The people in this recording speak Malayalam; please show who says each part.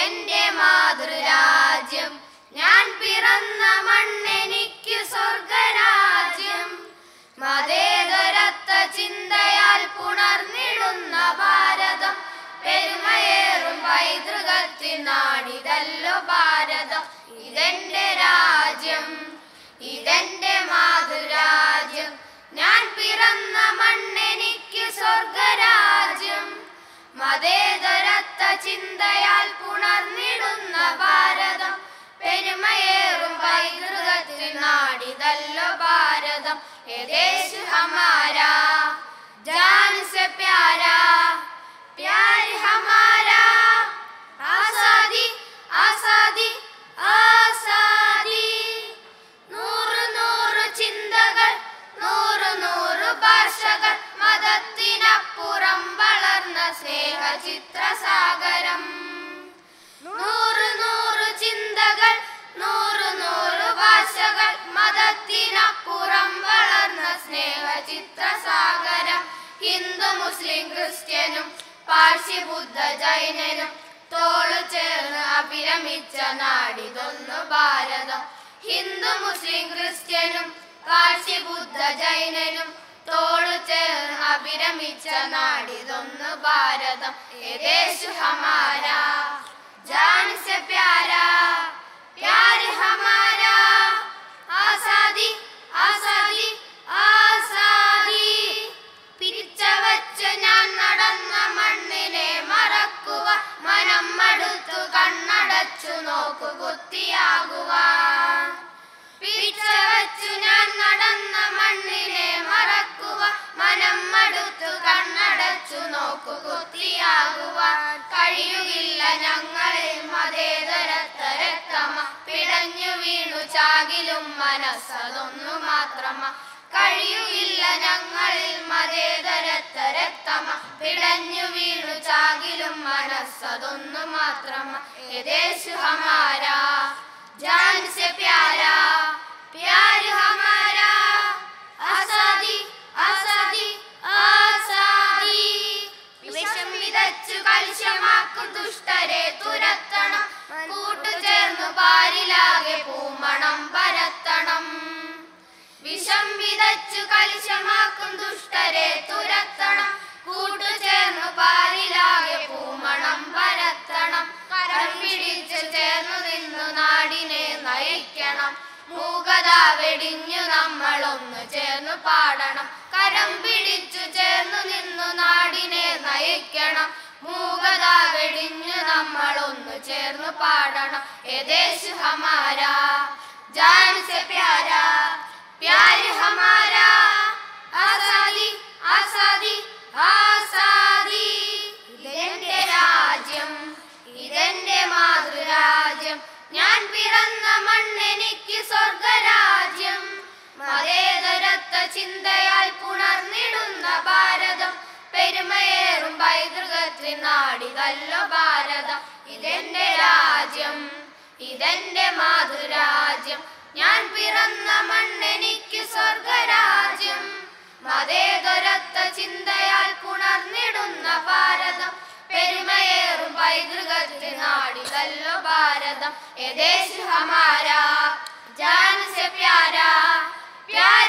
Speaker 1: ഇതെന്റെ മാതൃരാജ്യം ഞാൻ പിറന്ന മണ്ണെനിക്ക് സ്വർഗരാജ്യം മതേതരത്വ ചിന്തയാൽ പുണർന്നിടുന്ന ഭാരതം പെരുമയേറും പൈതൃകത്തിൻ നാടിതല്ലോ ഭാരതം ഇതെന്റെ രാജ്യം ഇതെന്റെ മാതൃരാജ്യം ഞാൻ പിറന്ന മണ്ണെനിക്ക് സ്വർഗരാജ്യം മതേതരത്വ ചിന്തയാൽ പുണർന്നിടുന്ന ഭാരതം പെരുമയേറും പൈതൃകത്തിൻ നാടിതല്ലോ ഭാരതം ഏദേശ് ഹമാരാ ജാൻ സെ പ്യാരാ പ്യാർ ഹമാരാ ആസാദി ആസാദി ആസാദി നൂറ് നൂറ് ചിന്തകൾ നൂറ് നൂറ് ഭാഷകൾ മതത്തിനപ്പുറം വളർന്ന സ്നേഹചിത്രസാഗരം നൂറ് നൂറ് ചിന്തകൾ നൂറ് നൂറ് ഭാഷകൾ മതത്തിനപ്പുറം വളർന്ന സ്നേഹചിത്രസാഗരം ഹിന്ദു മുസ്ലിം ക്രിസ്ത്യനും പാഴ്സി ബുദ്ധ ജൈനനും തോളു ചേർന്ന് അഭിരമിച്ച നാടിതൊന്നു ഭാരതം ഹിന്ദു മുസ്ലിം ക്രിസ്ത്യനും പാഴ്സി ബുദ്ധ ജൈനനും തോളു ചേർന്ന് അഭിരമിച്ച നാടിതൊന്നു ഭാരതം ഏദേശു ഹമാരാ ജാൻ സെ പ്യാരാ പ്യാർ ഹമാരാ ആസാദി ആസാദി ആസാദി പിരിച്ചവച്ച് ഞാൻ നടന്ന മണ്ണിനെ മറക്കുക മനം മടുത്തു കണ്ണടച്ചു നോക്കു കുത്തിയാകുവാൻ പിരിച്ചവച്ചു ഞാൻ നടന്ന മണ്ണിനെ മറക്കുക മനം മടുത്തു കണ്ണടച്ചു നോക്കു കുത്തിയാകുവാൻ കഴിയുകില്ല ഞങ്ങളിൽ മതേതരത്തരത്തമ പിടഞ്ഞു വീണു ചാകിലും മനസ്സതൊന്നു മാത്രമ കഴിയുകില്ല ഞങ്ങളിൽ മതേതരത്തരത്തമ പിടഞ്ഞു വീണു ചാകിലും മനസ്സതൊന്നു മാത്രമ ഏദേശു ഹമാരാ जान से प्यारा प्यार हमारा ആസാദി ആസാദി ആസാദി വിഷം വിതച്ചു കലുഷ്യമാക്കും ദുഷ്ടരെ തുരത്തണം കൂട്ടുചേർന്നു പാരിലാകെ പൂമണം പരത്തണം വിഷം വിതച്ചു കലുഷ്യമാക്കും ദുഷ്ടരെ തുരത്തണം കൂട്ടുചേർന്നു പാരിലാകെ പൂമണം പരത്തണം കരം പിടിച്ചു ചേർന്നു നിന്നു നാടിനെ നയിക്കണം മൂകത വെടിഞ്ഞു നമ്മളൊന്നു ചേർന്നു പാടണം കരം പിടിച്ചു ചേർന്നു നിന്നു നാടിനെ നയിക്കണം മൂകത വെടിഞ്ഞു നമ്മളൊന്നു ചേർന്നു പാടണം ഏദേശ് ഹമാരാ ജാൻ സെ പ്യാരാ പ്യാർ ഹമാരാ ആസാദി ആസാദി ആസാദി ഇതെന്റെ രാജ്യം ഇതെന്റെ മാതൃരാജ്യം ഞാൻ പിറന്ന മണ്ണെനിക്ക് സ്വർഗരാജ്യം മതേതരത്വ ചിന്തയാൽ പുണർന്നിടുന്ന ഭാരതം പെരുമയേറും പൈതൃകത്തിൻ നാടിതല്ലോ ഭാരതം ഇതെന്റെ രാജ്യം ഇതെന്റെ മാതൃരാജ്യം ഞാൻ പിറന്ന മണ്ണെനിക്ക് സ്വർഗരാജ്യം മതേതരത്വ ചിന്തയാൽ പുണർന്നിടുന്ന ഭാരതം പെരുമയേറും പൈതൃകത്തിൻ നാടിതല്ലോ ഭാരതം ഏദേശ് ഹമാരാ ജാൻ സെ പ്യാരാ പ്യാർ